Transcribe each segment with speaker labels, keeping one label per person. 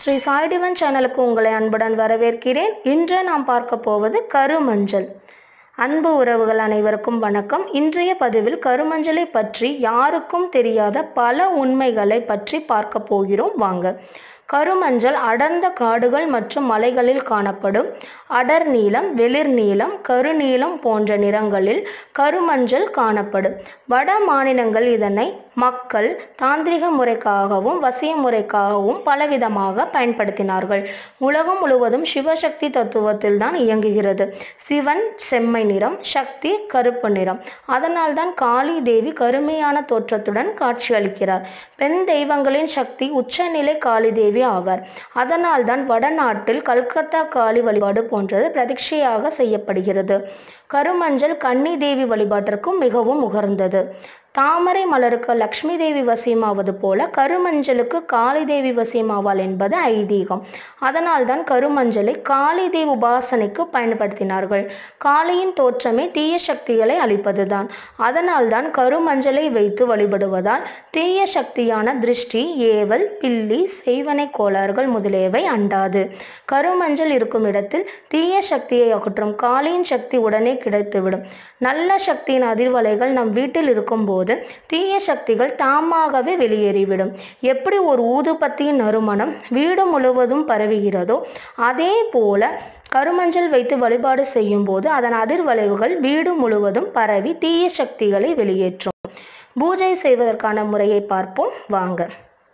Speaker 1: ஸ்ரீ சாய்டிவன் சேனலுக்கு உங்களை அன்புடன் வரவேற்கிறேன் இன்று நாம் பார்க்க போவது கருமஞ்சள் அன்பு உறவுகள் அனைவருக்கும் வணக்கம் இன்றைய பதிவில் கருமஞ்சளை பற்றி யாருக்கும் தெரியாத பல உண்மைகளை பற்றி பார்க்க போகிறோம் வாங்க கருமஞ்சள் அடர்ந்த காடுகள் மற்றும் மலைகளில் காணப்படும் அடர் நீலம் வெளிர் நீலம் கருநீலம் போன்ற நிறங்களில் கருமஞ்சள் காணப்படும் வட மாநிலங்கள் இதனை மக்கள் தாந்திரிக முறைக்காகவும் வசிய முறைக்காகவும் பலவிதமாக பயன்படுத்தினார்கள் உலகம் முழுவதும் சிவசக்தி தத்துவத்தில் தான் இயங்குகிறது சிவன் செம்மை நிறம் சக்தி கருப்பு நிறம் அதனால்தான் காளி தேவி கருமையான தோற்றத்துடன் காட்சியளிக்கிறார் பெண் தெய்வங்களின் சக்தி உச்சநிலை காளி தேவி ஆவார் அதனால்தான் வடநாட்டில் கல்கத்தா காளி வழிபாடு போன்றது பிரதிஷ்டையாக செய்யப்படுகிறது கருமஞ்சள் கன்னி தேவி வழிபாட்டிற்கும் மிகவும் உகர்ந்தது தாமரை மலருக்கு லக்ஷ்மி தேவி வசியமாவது போல கருமஞ்சளுக்கு காளி தேவி வசியமாவாள் என்பது ஐதீகம் அதனால்தான் கருமஞ்சளை காளி தேவி உபாசனைக்கு பயன்படுத்தினார்கள் காளியின் தோற்றமே தீய சக்திகளை அளிப்பதுதான் அதனால்தான் கருமஞ்சளை வைத்து வழிபடுவதால் தீய சக்தியான திருஷ்டி ஏவல் பில்லி செய்வனை கோளாறுகள் முதலியவை அண்டாது கருமஞ்சள் இருக்கும் இடத்தில் தீய சக்தியை அகற்றும் காளியின் சக்தி உடனே கிடைத்துவிடும் நல்ல சக்தியின் அதிர்வலைகள் நம் வீட்டில் இருக்கும்போது தீய சக்திகள் தாமாகவே வெளியேறிவிடும் எப்படி ஒரு ஊதுபத்தியின் நறுமணம் வீடு முழுவதும் பரவுகிறதோ அதே போல கருமஞ்சள் வைத்து வழிபாடு செய்யும் போது அதன் அதிர்வளைவுகள் வீடு முழுவதும் பரவி தீய சக்திகளை வெளியேற்றும் பூஜை செய்வதற்கான முறையை பார்ப்போம் வாங்க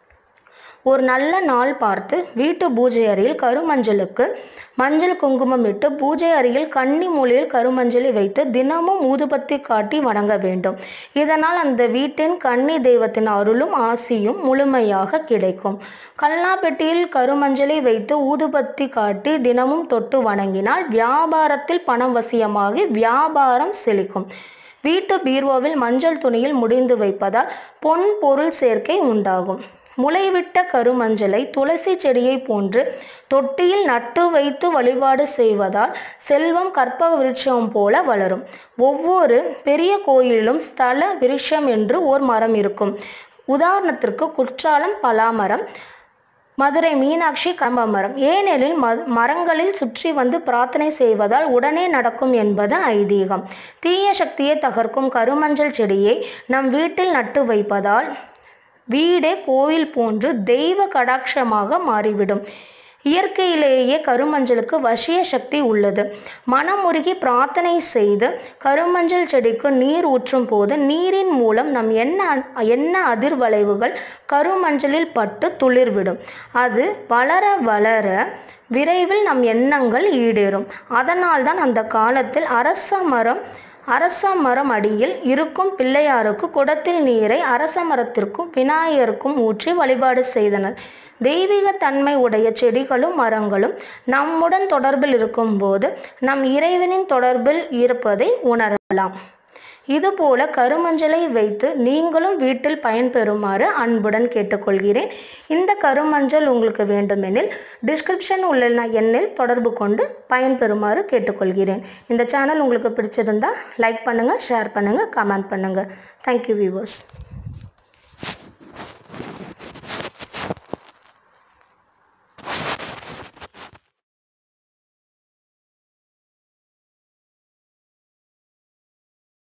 Speaker 1: ஒரு நல்ல நாள் பார்த்து வீட்டு பூஜை அறையில் கருமஞ்சளுக்கு மஞ்சள் குங்குமம் இட்டு பூஜை அறையில் கன்னி மூலையில் கருமஞ்சளை வைத்து தினமும் ஊதுபத்தி காட்டி வணங்க வேண்டும் இதனால் அந்த வீட்டின் கன்னி தெய்வத்தின் அருளும் ஆசியும் முழுமையாக கிடைக்கும் கல்லாப்பெட்டியில் கருமஞ்சளை வைத்து ஊதுபத்தி காட்டி தினமும் தொட்டு வணங்கினால் வியாபாரத்தில் பணம் வசியமாகி வியாபாரம் செழிக்கும் வீட்டு பீர்வோவில் மஞ்சள் துணியில் முடிந்து வைப்பதால் பொன் பொருள் சேர்க்கை உண்டாகும் முளைவிட்ட கருமஞ்சளை துளசி செடியை போன்று தொட்டியில் நட்டு வைத்து வழிபாடு செய்வதால் செல்வம் கற்பக விருட்சம் போல வளரும் ஒவ்வொரு பெரிய கோயிலிலும் ஸ்தல விருட்சம் என்று ஓர் மரம் இருக்கும் உதாரணத்திற்கு குற்றாலம் பலாமரம் மதுரை மீனாட்சி கம்ப மரம் ஏனெனில் ம மரங்களில் சுற்றி வந்து பிரார்த்தனை செய்வதால் உடனே நடக்கும் என்பது ஐதீகம் தீய சக்தியை தகர்க்கும் கருமஞ்சள் செடியை நம் வீட்டில் நட்டு வைப்பதால் வீடே கோவில் போன்று தெய்வ கடாட்சமாக மாறிவிடும் இயற்கையிலேயே கருமஞ்சளுக்கு வசிய சக்தி உள்ளது மனமுருகி பிரார்த்தனை செய்து கருமஞ்சள் செடிக்கு நீர் ஊற்றும் போது நீரின் மூலம் நம் என்ன என்ன அதிர்வளைவுகள் கருமஞ்சளில் பட்டு துளிர்விடும் அது வளர வளர விரைவில் நம் எண்ணங்கள் ஈடேறும் அதனால்தான் அந்த காலத்தில் அரச மரம் அரச மரம் அடியில் இருக்கும் பிள்ளையாருக்கு குடத்தில் நீரை அரச மரத்திற்கும் விநாயகருக்கும் ஊற்றி வழிபாடு செய்தனர் தெய்வீக தன்மை உடைய செடிகளும் மரங்களும் நம்முடன் தொடர்பில் இருக்கும்போது நம் இறைவனின் தொடர்பில் இருப்பதை உணரலாம் இதுபோல கருமஞ்சளை வைத்து நீங்களும் வீட்டில் பயன்பெறுமாறு அன்புடன் கேட்டுக்கொள்கிறேன் இந்த கருமஞ்சள் உங்களுக்கு வேண்டுமெனில் டிஸ்கிரிப்ஷன் உள்ள எண்ணில் தொடர்பு கொண்டு பயன்பெறுமாறு கேட்டுக்கொள்கிறேன் இந்த சேனல் உங்களுக்கு பிடிச்சிருந்தா லைக் பண்ணுங்கள் ஷேர் பண்ணுங்கள் கமெண்ட் பண்ணுங்கள் தேங்க்யூ வியூவர்ஸ்